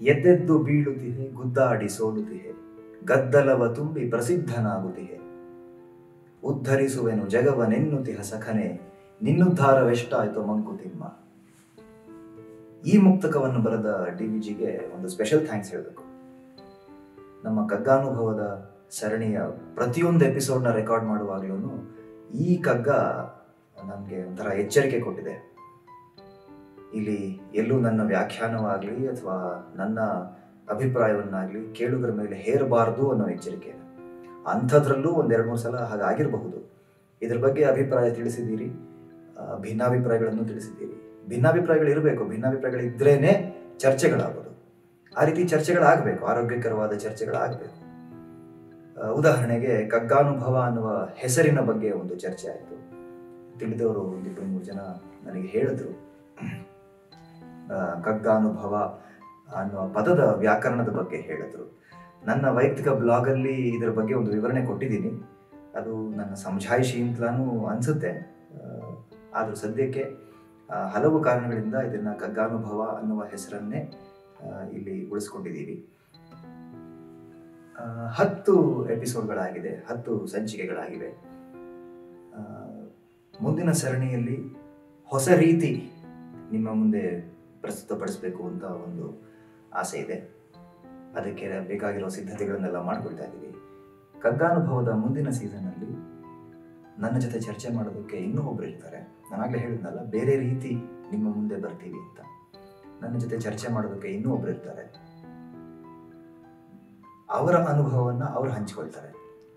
ಎದ್ದೆದ್ದು ಬೀಳುತ್ತಿಹೆ ಗುದ್ದಾಡಿ ಸೋಲುತ್ತಿಹೆ ಗದ್ದಲವ ತುಂಬಿ ಪ್ರಸಿದ್ಧನಾಗುತ್ತಿಹೆ ಉದ್ಧರಿಸುವೆನು ಜಗವನೆನ್ನುತಿಹ ಸಖನೆ ನಿನ್ನುದ್ಧಾರವೆಷ್ಟಾಯ್ತು ಮಂಕುತಿಮ್ಮ ಈ ಮುಕ್ತಕವನ್ನು ಬರೆದ ಡಿ ವಿಜಿಗೆ ಒಂದು ಸ್ಪೆಷಲ್ ಥ್ಯಾಂಕ್ಸ್ ಹೇಳಬೇಕು ನಮ್ಮ ಕಗ್ಗಾನುಭವದ ಸರಣಿಯ ಪ್ರತಿಯೊಂದು ಎಪಿಸೋಡ್ನ ರೆಕಾರ್ಡ್ ಮಾಡುವಾಗಲೂ ಈ ಕಗ್ಗ ನನಗೆ ಒಂಥರ ಎಚ್ಚರಿಕೆ ಕೊಟ್ಟಿದೆ ಇಲ್ಲಿ ಎಲ್ಲೂ ನನ್ನ ವ್ಯಾಖ್ಯಾನವಾಗಲಿ ಅಥವಾ ನನ್ನ ಅಭಿಪ್ರಾಯವನ್ನಾಗಲಿ ಕೇಳುಗರ ಮೇಲೆ ಹೇರಬಾರದು ಅನ್ನೋ ಎಚ್ಚರಿಕೆ ಅಂಥದ್ರಲ್ಲೂ ಒಂದೆರಡು ಮೂರು ಸಲ ಹಾಗಾಗಿರಬಹುದು ಇದ್ರ ಬಗ್ಗೆ ಅಭಿಪ್ರಾಯ ತಿಳಿಸಿದ್ದೀರಿ ಆ, ಭಿನ್ನಾಭಿಪ್ರಾಯಗಳನ್ನು ತಿಳಿಸಿದ್ದೀರಿ ಭಿನ್ನಾಭಿಪ್ರಾಯಗಳು ಇರಬೇಕು ಭಿನ್ನಾಭಿಪ್ರಾಯಗಳು ಇದ್ರೇನೆ ಚರ್ಚೆಗಳಾಗೋದು ಆ ರೀತಿ ಚರ್ಚೆಗಳಾಗಬೇಕು ಆರೋಗ್ಯಕರವಾದ ಚರ್ಚೆಗಳಾಗಬೇಕು ಆ, ಉದಾಹರಣೆಗೆ ಕಗ್ಗಾನುಭವ ಅನ್ನುವ ಹೆಸರಿನ ಬಗ್ಗೆ ಒಂದು ಚರ್ಚೆ ಆಯಿತು ತಿಳಿದವರು ಒಂದಿಬ್ಬರು ಮೂರು ಜನ ನನಗೆ ಹೇಳಿದ್ರು ಆ, ಕಗ್ಗಾನುಭವ ಅನ್ನುವ ಪದದ ವ್ಯಾಕರಣದ ಬಗ್ಗೆ ಹೇಳಿದ್ರು ನನ್ನ ವೈಯಕ್ತಿಕ ಬ್ಲಾಗಲ್ಲಿ ಇದರ ಬಗ್ಗೆ ಒಂದು ವಿವರಣೆ ಕೊಟ್ಟಿದ್ದೀನಿ ಅದು ನನ್ನ ಸಮಜಾಯಿಷಿ ಅಂತಲಾನು ಅನಿಸುತ್ತೆ ಆದರೂ ಸದ್ಯಕ್ಕೆ ಆ, ಹಲವು ಕಾರಣಗಳಿಂದ ಇದನ್ನು ಕಗ್ಗಾನುಭವ ಅನ್ನುವ ಹೆಸರನ್ನೇ ಆ, ಇಲ್ಲಿ ಉಳಿಸ್ಕೊಂಡಿದ್ದೀವಿ ಆ, ಹತ್ತು ಎಪಿಸೋಡ್ಗಳಾಗಿದೆ ಹತ್ತು ಸಂಚಿಕೆಗಳಾಗಿವೆ ಆ, ಮುಂದಿನ ಸರಣಿಯಲ್ಲಿ ಹೊಸ ರೀತಿ ನಿಮ್ಮ ಮುಂದೆ ಪ್ರಸ್ತುತಪಡಿಸಬೇಕು ಅಂತ ಒಂದು ಆಸೆ ಇದೆ ಅದಕ್ಕೆ ಬೇಕಾಗಿರೋ ಸಿದ್ಧತೆಗಳನ್ನೆಲ್ಲ ಮಾಡ್ಕೊಳ್ತಾ ಇದ್ದೀವಿ ಕಗ್ಗಾನುಭವದ ಮುಂದಿನ ಸೀಸನ್ನಲ್ಲಿ ನನ್ನ ಜೊತೆ ಚರ್ಚೆ ಮಾಡೋದಕ್ಕೆ ಇನ್ನೂ ಒಬ್ರು ಇರ್ತಾರೆ ನಾನಾಗಲೇ ಹೇಳಿದ್ನಲ್ಲ ಬೇರೆ ರೀತಿ ನಿಮ್ಮ ಮುಂದೆ ಬರ್ತೀವಿ ಅಂತ ನನ್ನ ಜೊತೆ ಚರ್ಚೆ ಮಾಡೋದಕ್ಕೆ ಇನ್ನೂ ಒಬ್ರು ಇರ್ತಾರೆ ಅವರ ಅನುಭವವನ್ನು ಅವ್ರು ಹಂಚಿಕೊಳ್ತಾರೆ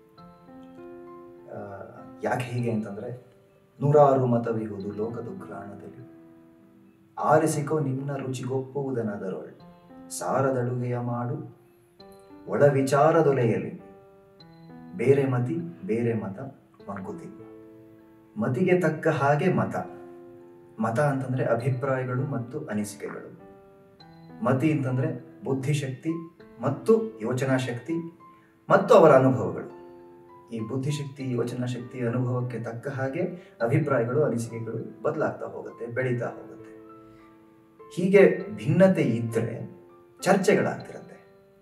ಆ, ಯಾಕೆ ಹೀಗೆ ಅಂತಂದ್ರೆ ನೂರಾರು ಮತವಿಹುದು ಲೋಕದುಗ್ರಾಣದಲ್ಲಿ ಆರಿಸಿಕೋ ನಿನ್ನ ರುಚಿಗೊಪ್ಪುವುದನದರೊಳ್ ಸಾರದಡುಗೆಯ ಮಾಡು ಒಳ ವಿಚಾರದೊಲೆಯಲ್ಲಿ ಬೇರೆ ಮತಿ ಬೇರೆ ಮತ ಮಂಕುತಿಮ್ಮ ಮತಿಗೆ ತಕ್ಕ ಹಾಗೆ ಮತ ಮತ ಅಂತಂದ್ರೆ ಅಭಿಪ್ರಾಯಗಳು ಮತ್ತು ಅನಿಸಿಕೆಗಳು ಮತಿ ಅಂತಂದ್ರೆ ಬುದ್ಧಿಶಕ್ತಿ ಮತ್ತು ಯೋಚನಾ ಶಕ್ತಿ ಮತ್ತು ಅವರ ಅನುಭವಗಳು ಈ ಬುದ್ಧಿಶಕ್ತಿ ಯೋಚನಾ ಶಕ್ತಿ ಅನುಭವಕ್ಕೆ ತಕ್ಕ ಹಾಗೆ ಅಭಿಪ್ರಾಯಗಳು ಅನಿಸಿಕೆಗಳು ಬದಲಾಗ್ತಾ ಹೋಗುತ್ತೆ ಬೆಳೀತಾ ಹೋಗುತ್ತೆ ಹೀಗೆ ಭಿನ್ನತೆ ಇದ್ದರೆ ಚರ್ಚೆಗಳಾಗ್ತಿರತ್ತೆ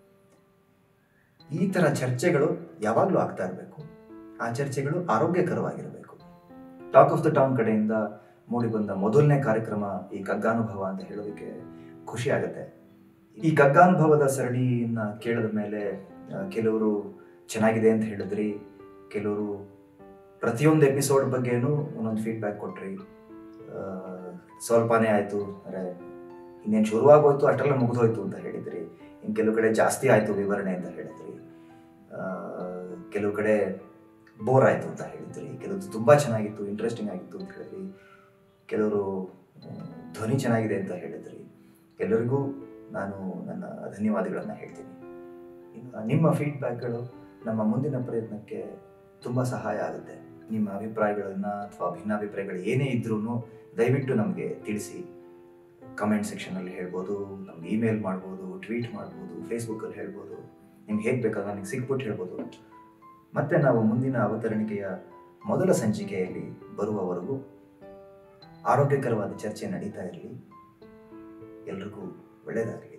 ಈ ತರ ಚರ್ಚೆಗಳು ಯಾವಾಗಲೂ ಆಗ್ತಾ ಇರಬೇಕು ಆ ಚರ್ಚೆಗಳು ಆರೋಗ್ಯಕರವಾಗಿರಬೇಕು ಟಾಕ್ ಆಫ್ ದ ಟೌನ್ ಕಡೆಯಿಂದ ಮೂಡಿ ಬಂದ ಮೊದಲನೇ ಕಾರ್ಯಕ್ರಮ ಈ ಕಗ್ಗಾನುಭವ ಅಂತ ಹೇಳೋದಕ್ಕೆ ಖುಷಿ ಆಗುತ್ತೆ ಈ ಕಗ್ಗಾನುಭವದ ಸರಣಿಯನ್ನ ಕೇಳಿದ ಮೇಲೆ ಆ, ಕೆಲವರು ಚೆನ್ನಾಗಿದೆ ಅಂತ ಹೇಳಿದ್ರಿ ಕೆಲವರು ಪ್ರತಿಯೊಂದು ಎಪಿಸೋಡ್ ಬಗ್ಗೆನೂ ಒಂದೊಂದು ಫೀಡ್ಬ್ಯಾಕ್ ಕೊಟ್ರಿ ಆ, ಸ್ವಲ್ಪನೇ ಆಯಿತು ಅಂದರೆ ಇನ್ನೇನು ಶುರುವಾಗೋಯ್ತು ಅಷ್ಟೆಲ್ಲ ಮುಗಿದೋಯ್ತು ಅಂತ ಹೇಳಿದ್ರಿ ಇನ್ನು ಕೆಲವು ಕಡೆ ಜಾಸ್ತಿ ಆಯಿತು ವಿವರಣೆ ಅಂತ ಹೇಳಿದ್ರಿ ಆ, ಕೆಲವು ಕಡೆ ಬೋರ್ ಆಯಿತು ಅಂತ ಹೇಳಿದ್ರಿ ಕೆಲವು ತುಂಬ ಚೆನ್ನಾಗಿತ್ತು ಇಂಟ್ರೆಸ್ಟಿಂಗ್ ಆಗಿತ್ತು ಅಂತ ಹೇಳಿದ್ರಿ ಕೆಲವರು ಆ, ಧ್ವನಿ ಚೆನ್ನಾಗಿದೆ ಅಂತ ಹೇಳಿದ್ರಿ ಎಲ್ಲರಿಗೂ ನಾನು ನನ್ನ ಧನ್ಯವಾದಗಳನ್ನು ಹೇಳ್ತೀನಿ ಇನ್ನು ನಿಮ್ಮ ಫೀಡ್ಬ್ಯಾಕ್ಗಳು ನಮ್ಮ ಮುಂದಿನ ಪ್ರಯತ್ನಕ್ಕೆ ತುಂಬ ಸಹಾಯ ಆಗುತ್ತೆ ನಿಮ್ಮ ಅಭಿಪ್ರಾಯಗಳನ್ನು ಅಥವಾ ಭಿನ್ನಾಭಿಪ್ರಾಯಗಳು ಏನೇ ಇದ್ರೂ ದಯವಿಟ್ಟು ನಮಗೆ ತಿಳಿಸಿ ಕಮೆಂಟ್ ಸೆಕ್ಷನಲ್ಲಿ ಹೇಳ್ಬೋದು ನಮ್ಗೆ ಇಮೇಲ್ ಮಾಡ್ಬೋದು ಟ್ವೀಟ್ ಮಾಡ್ಬೋದು ಫೇಸ್ಬುಕ್ಕಲ್ಲಿ ಹೇಳ್ಬೋದು ನಿಮ್ಗೆ ಹೇಗೆ ಬೇಕಾದ್ರೆ ನನಗೆ ಸಿಕ್ಬಿಟ್ಟು ಹೇಳ್ಬೋದು ಮತ್ತೆ ನಾವು ಮುಂದಿನ ಅವತರಣಿಕೆಯ ಮೊದಲ ಸಂಚಿಕೆಯಲ್ಲಿ ಬರುವವರೆಗೂ ಆರೋಗ್ಯಕರವಾದ ಚರ್ಚೆ ನಡೀತಾ ಇರಲಿ ಎಲ್ರಿಗೂ ಒಳ್ಳೆಯದಾಗಲಿ